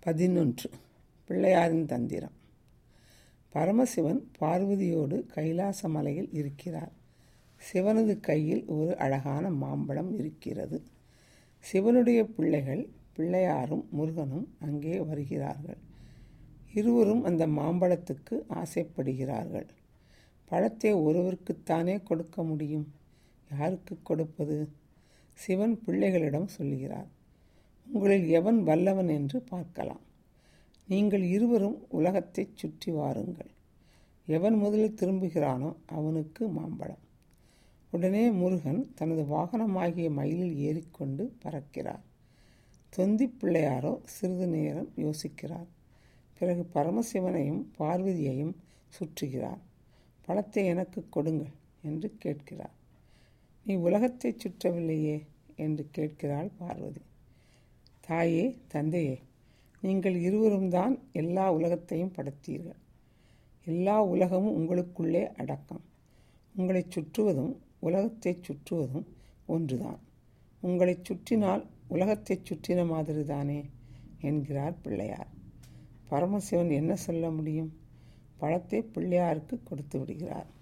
பதினொன்று பிள்ளையாரின் தந்திரம் பரமசிவன் பார்வதியோடு கைலாச மலையில் இருக்கிறார் சிவனது கையில் ஒரு அழகான மாம்பழம் இருக்கிறது சிவனுடைய பிள்ளைகள் பிள்ளையாரும் முருகனும் அங்கே வருகிறார்கள் இருவரும் அந்த மாம்பழத்துக்கு ஆசைப்படுகிறார்கள் பழத்தை ஒருவருக்குத்தானே கொடுக்க முடியும் யாருக்கு கொடுப்பது சிவன் பிள்ளைகளிடம் சொல்லுகிறார் உங்களில் எவன் வல்லவன் என்று பார்க்கலாம் நீங்கள் இருவரும் உலகத்தைச் சுற்றி வாருங்கள் எவன் முதலில் திரும்புகிறானோ அவனுக்கு மாம்பழம் உடனே முருகன் தனது வாகனமாகிய மயிலில் ஏறிக்கொண்டு பறக்கிறார் தொந்தி பிள்ளையாரோ சிறிது நேரம் யோசிக்கிறார் பிறகு பரமசிவனையும் பார்வதியையும் சுற்றுகிறார் பழத்தை எனக்கு கொடுங்கள் என்று கேட்கிறார் நீ உலகத்தை சுற்றவில்லையே என்று கேட்கிறாள் பார்வதி தாயே தந்தையே நீங்கள் இருவரும் தான் எல்லா உலகத்தையும் படைத்தீர்கள் எல்லா உலகமும் உங்களுக்குள்ளே அடக்கம் உங்களை சுற்றுவதும் உலகத்தை சுற்றுவதும் ஒன்றுதான் உங்களை சுற்றினால் உலகத்தைச் சுற்றின மாதிரி தானே என்கிறார் பிள்ளையார் பரமசிவன் என்ன சொல்ல முடியும் பழத்தை பிள்ளையாருக்கு கொடுத்து விடுகிறார்